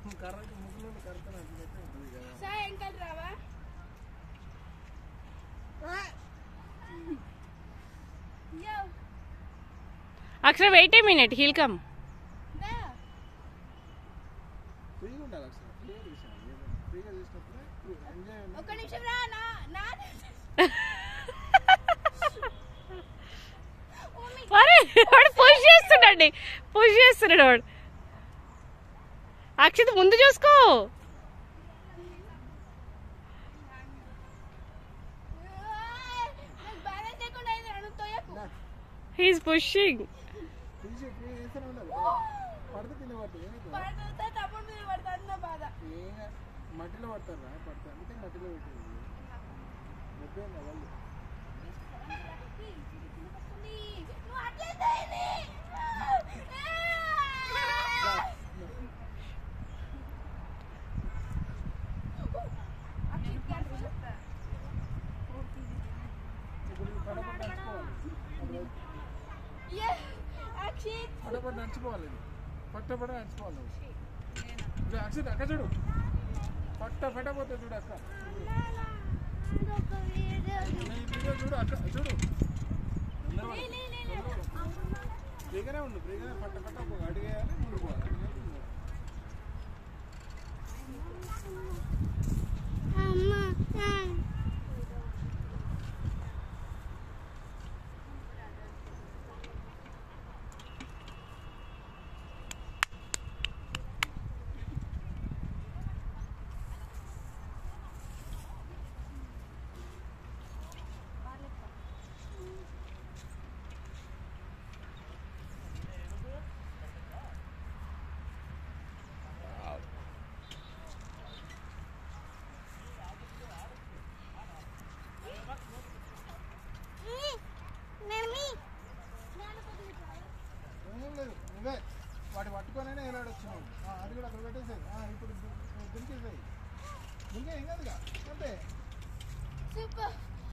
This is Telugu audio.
కర్రకి ముగ్గులు కరెక్ట్ అట్లయితే ఉంటుంది కదా సార్ ఎంకల్ రావా యో అక్షర వెయిట్ ఏ మినిట్ హీల్ కమ్ దా ఫ్రీగా ఉండాలి అసలు ఫ్రీగా తీసాను ఫ్రీగా తీసినప్పుడే ఎంజాయ్ ఒక్క నిమిషం రా నా నా అరే వాడు పుష్ చేస్తున్నాడండి పుష్ చేస్తున్నాడు వాడు అక్షిత్ ముందు చూసుకో బ్యాలెన్స్ లేకుండా అయింది రా, నువ్వు తోయకు హీస్ పుషింగ్ తీసి ఫ్రీ చేస్తూనే ఉండాలి పడితే కింద పడుతుంది ఏమవుతుంది పడుతుంటే తప్పుడు మీద పడుతుంది నా బాధ ఏ మట్టిలో పడతారా పడతారు అందుకే మట్టిలో పెట్టింది చెప్పేయండి వాళ్ళు నువ్వు అట్లే తోయని. అక్షిత్ careful. ఇప్పుడు పడపడి నడుచుకోవాలి Yeah, అక్షిత్ పడపడి నడుచుకోవాలి ఇది పట్టపడ నడుచుకోవాలి ఇప్పుడు అక్షిత్ అక్క చూడు పట్ట పెట్టబోతే చూడు అక్క నీ వీడియో చూడు అక్క చూడు అందరూ ఫ్రీగానే ఉండు ఫ్రీగానే పట్ట పట్ట ఒక అడుగు వేయాలి ముందు పోవాలి అడుగు వేయాలి, ముందు పోవాలి. ఏం లేదు నువ్వే వాటి పట్టుకొనే ఎలాడొచ్చినావు ఆ, అది కూడా అక్కడ పెట్టేసాయి ఇప్పుడు దుంకేసాయి దుంకే ఏం కాదుగా అంతే సూపర్